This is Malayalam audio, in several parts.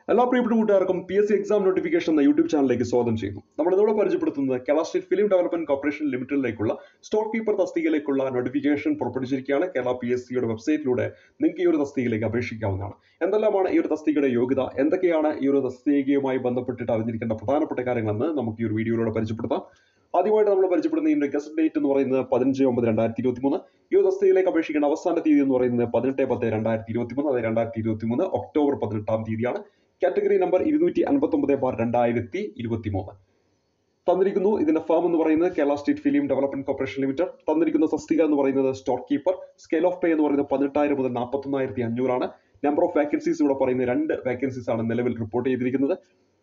എല്ലാ പ്രിയപ്പെട്ട കൂട്ടുകാർക്കും P S C exam notification എന്ന യൂട്യൂബ് ചാനലിലേക്ക് സ്വാഗതം ചെയ്യുന്നു നമ്മൾ ഇതോടെ പരിചയപ്പെടുത്തുന്നത് Kerala state film development corporation ലിമിറ്റഡിലേക്കുള്ള സ്റ്റോക്ക് കീപ്പർ തസ്തികയിലേക്കുള്ള നോട്ടിഫിക്കേഷൻ പുറപ്പെടുവിച്ചിരിക്കുകയാണ് കേരള പി എസ് സിയുടെ വെബ്സൈറ്റിലൂടെ നിങ്ങൾക്ക് ഈ ഒരു തസ്തികയിലേക്ക് അപേക്ഷിക്കാവുന്നതാണ് എന്തെല്ലാമാണ് ഈ ഒരു തസ്തികയുടെ യോഗ്യത എന്തൊക്കെയാണ് ഈ ഒരു തസ്തികയുമായി ബന്ധപ്പെട്ടിട്ട് അറിഞ്ഞിരിക്കേണ്ട പ്രധാനപ്പെട്ട കാര്യങ്ങളെന്ന് നമുക്ക് ഈ ഒരു വീഡിയോയിലൂടെ പരിചയപ്പെടുത്താം ആദ്യമായിട്ട് നമ്മൾ പരിചയപ്പെടുന്ന ഈ ഗസ്റ്റ് ഡേറ്റ് എന്ന് പറയുന്നത് പതിനഞ്ച് ഒമ്പത് രണ്ടായിരത്തി ഇരുപത്തി മൂന്ന് ഈ ഒരു തസ്തികയിലേക്ക് അപേക്ഷിക്കേണ്ട അവസാന തീയതി എന്ന് പറയുന്നത് പതിനെട്ട് പത്ത് രണ്ടായിരത്തി ഇരുപത്തി മൂന്ന് അതായത് രണ്ടായിരത്തി ഇരുപത്തി മൂന്ന് ഒക്ടോബർ പതിനെട്ടാം തീയതിയാണ് കാറ്റഗറി നമ്പർ ഇരുന്നൂറ്റി അൻപത്തൊമ്പത് ബാർ രണ്ടായിരത്തി ഇരുപത്തി മൂന്ന് തന്നിരിക്കുന്നു ഇതിന്റെ ഫാം എന്ന് പറയുന്നത് Kerala state film development corporation limited തന്നിരിക്കുന്ന തസ്തിക എന്ന് പറയുന്നത് stock keeper scale of pay എന്ന് പറയുന്നത് പതിനെട്ടായിരം മുതൽ നാൽപ്പത്തൊന്നായിരത്തി അഞ്ഞൂറാണ് നമ്പർ ഓഫ് വേക്കൻസീസ് ഇവിടെ പറയുന്നത് രണ്ട് വേക്കൻസീസ് ആണ് നിലവിൽ റിപ്പോർട്ട് ചെയ്തിരിക്കുന്നത്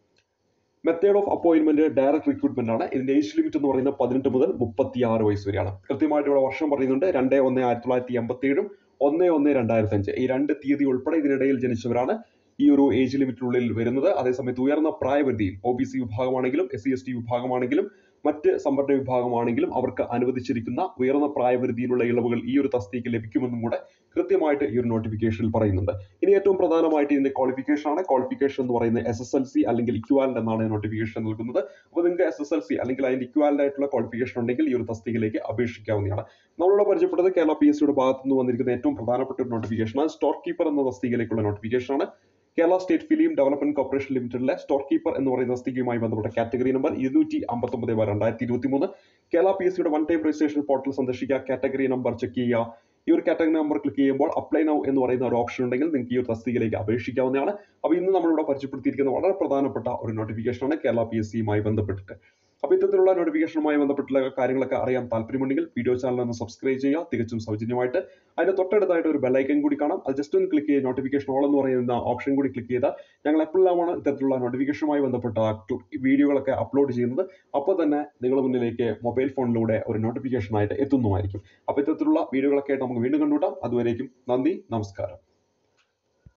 method of appointment direct recruitment ആണ് ഇതിന്റെ ഏജ് ലിമിറ്റ് എന്ന് പറയുന്നത് പതിനെട്ട് മുതൽ മുപ്പത്തി ആറ് വയസ്സ് വരെയാണ് കൃത്യമായിട്ട് ഇവിടെ വർഷം പറയുന്നുണ്ട് രണ്ട് ഒന്ന് ആയിരത്തി തൊള്ളായിരത്തി എൺപത്തി ഏഴും ഒന്ന് ഒന്ന് രണ്ടായിരത്തി അഞ്ച് ഈ രണ്ട് തീയതി ഉൾപ്പെടെ ഇതിനിടയിൽ ജനിച്ചവരാണ് ഈ ഒരു ഏജ് ലിമിറ്റിനുള്ളിൽ വരുന്നത് അതേസമയത്ത് ഉയർന്ന പ്രായപരിധിയിൽ ഒ ബി സി വിഭാഗമാണെങ്കിലും എസ് സി എസ് ടി വിഭാഗമാണെങ്കിലും മറ്റ് സംവരണ വിഭാഗമാണെങ്കിലും അവർക്ക് അനുവദിച്ചിരിക്കുന്ന ഉയർന്ന പ്രായപരിധിയിലുള്ള ഇളവുകൾ ഈ ഒരു തസ്തിക്ക് ലഭിക്കുമെന്നും കൂടെ കൃത്യമായിട്ട് ഈ ഒരു നോട്ടിഫിക്കേഷനിൽ പറയുന്നുണ്ട് ഇനി ഏറ്റവും പ്രധാനമായിട്ട് ഇതിന്റെ ക്വാളിഫിക്കേഷൻ ആണ് ക്വാളിഫിക്കേഷൻ എന്ന് പറയുന്നത് എസ് എസ് എൽ സി അല്ലെങ്കിൽ ഇക്വാലന്റ് എന്നാണ് നോട്ടിഫിക്കേഷൻ നൽകുന്നത് അപ്പോൾ നിങ്ങൾക്ക് എസ് എസ് എൽ സി അല്ലെങ്കിൽ അതിന്റെ ഇക്വാലന്റ് ആയിട്ടുള്ള ക്വാളിഫിക്കേഷൻ ഉണ്ടെങ്കിൽ ഈ ഒരു തസ്തികയിലേക്ക് അപേക്ഷിക്കാവുന്നതാണ് നമ്മളിവിടെ പരിചയപ്പെട്ടത് കേരള പി എസ് സിയുടെ ഭാഗത്തു നിന്ന് വന്നിരിക്കുന്ന ഏറ്റവും പ്രധാനപ്പെട്ട ഒരു നോട്ടിഫിക്കേഷൻ ആണ് സ്റ്റോക്ക് കീപ്പർ എന്ന തസ്തികയിലേക്കുള്ള നോട്ടിഫിക്കേഷൻ ആണ് Kerala state film development corporation ലിമിറ്റഡിലെ സ്റ്റോക്ക് കീപ്പർ എന്ന് പറയുന്ന തസ്തികയുമായി ബന്ധപ്പെട്ട കാറ്റഗറി നമ്പർ ഇരുന്നൂറ്റി അമ്പത്തൊമ്പത് രണ്ടായിരത്തി ഇരുപത്തി മൂന്ന് കേരള പി എസ് സിയുടെ വൺ ടൈം രജിസ്ട്രേഷൻ പോർട്ടൽ സന്ദർശിക്കുക കാറ്റഗറി നമ്പർ ചെക്ക് ചെയ്യുക ഈ ഒരു കാറ്റഗറി നമ്പർ ക്ലിക്ക് ചെയ്യുമ്പോൾ അപ്ലൈ നൗ എന്ന് പറയുന്ന ഒരു ഓപ്ഷൻ ഉണ്ടെങ്കിൽ നിങ്ങൾക്ക് ഈ ഒരു തസ്തികയിലേക്ക് അപേക്ഷിക്കാവുന്നതാണ് അപ്പോൾ ഇന്ന് നമ്മളിവിടെ പരിചയപ്പെടുത്തിയിരിക്കുന്ന വളരെ പ്രധാനപ്പെട്ട ഒരു നോട്ടിഫിക്കേഷനാണ് കേരള പി എസ് സിയുമായി ബന്ധപ്പെട്ടിട്ട് അപ്പോൾ ഇത്തരത്തിലുള്ള നോട്ടിഫിക്കേഷനുമായി ബന്ധപ്പെട്ടുള്ള കാര്യങ്ങളൊക്കെ അറിയാൻ താല്പര്യമുണ്ടെങ്കിൽ വീഡിയോ ചാനൽ ഒന്ന് സബ്സ്ക്രൈബ് ചെയ്യുക തികച്ചും സൗജന്യമായിട്ട് അതിന്റെ തൊട്ടടുത്തായിട്ട് ഒരു ബെല്ലൈക്കൻ കൂടി കാണാം അത് ജസ്റ്റ് ഒന്ന് ക്ലിക്ക് ചെയ്ത് നോട്ടിഫിക്കേഷൻ ഓൾ എന്ന് പറയുന്ന ഓപ്ഷൻ കൂടി ക്ലിക്ക് ചെയ്താൽ ഞങ്ങൾ എപ്പോഴാണ് ഇത്തരത്തിലുള്ള നോട്ടിഫിക്കേഷനുമായി ബന്ധപ്പെട്ട വീഡിയോകളൊക്കെ അപ്ലോഡ് ചെയ്യുന്നത് അപ്പോൾ തന്നെ നിങ്ങളുടെ മുന്നിലേക്ക് മൊബൈൽ ഫോണിലൂടെ ഒരു നോട്ടിഫിക്കേഷൻ ആയിട്ട് എത്തുന്നതായിരിക്കും അപ്പോൾ ഇത്തരത്തിലുള്ള വീഡിയോകളൊക്കെ ആയിട്ട് നമുക്ക് വീണ്ടും കണ്ടുകൂട്ടാം അതുവരേക്കും നന്ദി നമസ്കാരം